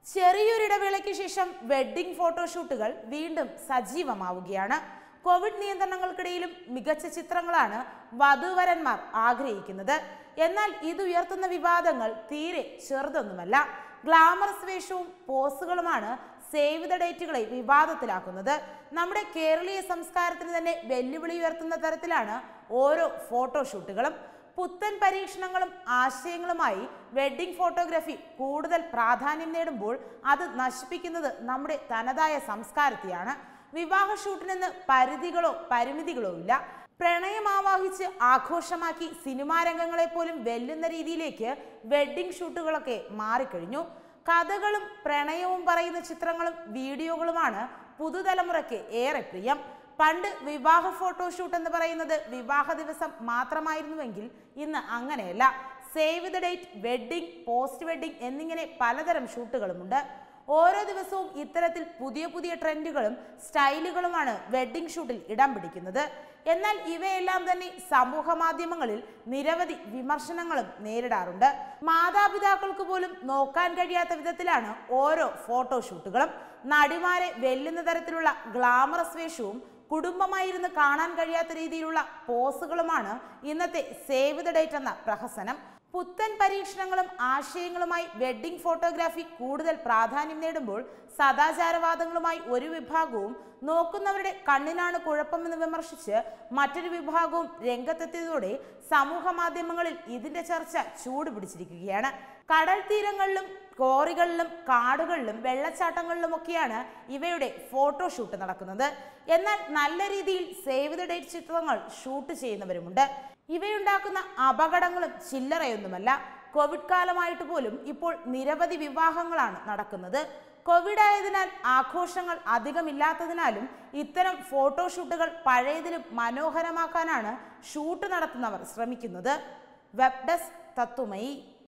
ചെറിയൊരിടവേളയ്ക്ക് ശേഷം വെഡ്ഡിംഗ് ഫോട്ടോഷൂട്ടുകൾ വീണ്ടും സജീവമാവുകയാണ് കോവിഡ് നിയന്ത്രണങ്ങൾക്കിടയിലും മികച്ച ചിത്രങ്ങളാണ് വധൂവരന്മാർ ആഗ്രഹിക്കുന്നത് എന്നാൽ ഇത് ഉയർത്തുന്ന വിവാദങ്ങൾ തീരെ ചെറുതൊന്നുമല്ല ഗ്ലാമറസ് വേഷവും പോസുകളുമാണ് സേവ് ദ ഡേറ്റുകളെ വിവാദത്തിലാക്കുന്നത് നമ്മുടെ കേരളീയ സംസ്കാരത്തിന് തന്നെ വെല്ലുവിളി ഉയർത്തുന്ന തരത്തിലാണ് ഓരോ ഫോട്ടോഷൂട്ടുകളും പുത്തൻ പരീക്ഷണങ്ങളും ആശയങ്ങളുമായി വെഡ്ഡിംഗ് ഫോട്ടോഗ്രാഫി കൂടുതൽ പ്രാധാന്യം നേടുമ്പോൾ അത് നശിപ്പിക്കുന്നത് നമ്മുടെ തനതായ സംസ്കാരത്തെയാണ് വിവാഹ ഷൂട്ടിനെന്ന് പരിധികളോ പരിമിതികളോ ഇല്ല പ്രണയം ആവാഹിച്ച് ആഘോഷമാക്കി സിനിമാ രംഗങ്ങളെ പോലും വെല്ലുന്ന രീതിയിലേക്ക് വെഡ്ഡിംഗ് ഷൂട്ടുകളൊക്കെ മാറിക്കഴിഞ്ഞു കഥകളും പ്രണയവും പറയുന്ന ചിത്രങ്ങളും വീഡിയോകളുമാണ് പുതുതലമുറയ്ക്ക് ഏറെ പ്രിയം പണ്ട് വിവാഹ ഫോട്ടോഷൂട്ട് എന്ന് പറയുന്നത് വിവാഹ ദിവസം മാത്രമായിരുന്നുവെങ്കിൽ ഇന്ന് അങ്ങനെയല്ല save the date wedding post wedding എന്നിങ്ങനെ പലതരം ഷൂട്ടുകളുമുണ്ട് ഓരോ ദിവസവും ഇത്തരത്തിൽ പുതിയ പുതിയ ട്രെൻഡുകളും സ്റ്റൈലുകളുമാണ് വെഡ്ഡിംഗ് ഷൂട്ടിൽ ഇടം പിടിക്കുന്നത് എന്നാൽ ഇവയെല്ലാം തന്നെ സമൂഹ മാധ്യമങ്ങളിൽ നിരവധി വിമർശനങ്ങളും നേരിടാറുണ്ട് മാതാപിതാക്കൾക്ക് പോലും നോക്കാൻ കഴിയാത്ത വിധത്തിലാണ് ഓരോ ഫോട്ടോഷൂട്ടുകളും നടിമാരെ വെല്ലുന്ന തരത്തിലുള്ള ഗ്ലാമറസ് വേഷവും കുടുംബമായിരുന്ന് കാണാൻ കഴിയാത്ത രീതിയിലുള്ള പോസുകളുമാണ് ഇന്നത്തെ സേവ് ദ ഡേറ്റ് എന്ന പ്രഹസനം പുത്തൻ പരീക്ഷണങ്ങളും ആശയങ്ങളുമായി വെഡ്ഡിംഗ് ഫോട്ടോഗ്രാഫി കൂടുതൽ പ്രാധാന്യം നേടുമ്പോൾ സദാചാരവാദങ്ങളുമായി ഒരു വിഭാഗവും നോക്കുന്നവരുടെ കണ്ണിനാണ് കുഴപ്പമെന്ന് വിമർശിച്ച് മറ്റൊരു വിഭാഗവും രംഗത്തെത്തിയതോടെ സമൂഹ മാധ്യമങ്ങളിൽ ഇതിന്റെ ചർച്ച ചൂടുപിടിച്ചിരിക്കുകയാണ് കടൽ തീരങ്ങളിലും കോറികളിലും കാടുകളിലും വെള്ളച്ചാട്ടങ്ങളിലുമൊക്കെയാണ് ഇവയുടെ ഫോട്ടോഷൂട്ട് നടക്കുന്നത് എന്നാൽ നല്ല രീതിയിൽ സേവ് ദ ഡേറ്റ് ചിത്രങ്ങൾ ഷൂട്ട് ചെയ്യുന്നവരുമുണ്ട് ഇവയുണ്ടാക്കുന്ന അപകടങ്ങളും ചില്ലറയൊന്നുമല്ല കോവിഡ് കാലമായിട്ട് പോലും ഇപ്പോൾ നിരവധി വിവാഹങ്ങളാണ് നടക്കുന്നത് കോവിഡ് ആയതിനാൽ ആഘോഷങ്ങൾ അധികമില്ലാത്തതിനാലും ഇത്തരം ഫോട്ടോഷൂട്ടുകൾ പഴയതിലും മനോഹരമാക്കാനാണ് ഷൂട്ട് നടത്തുന്നവർ ശ്രമിക്കുന്നത് വെബ് ഡെസ്ക് തത്തുമയി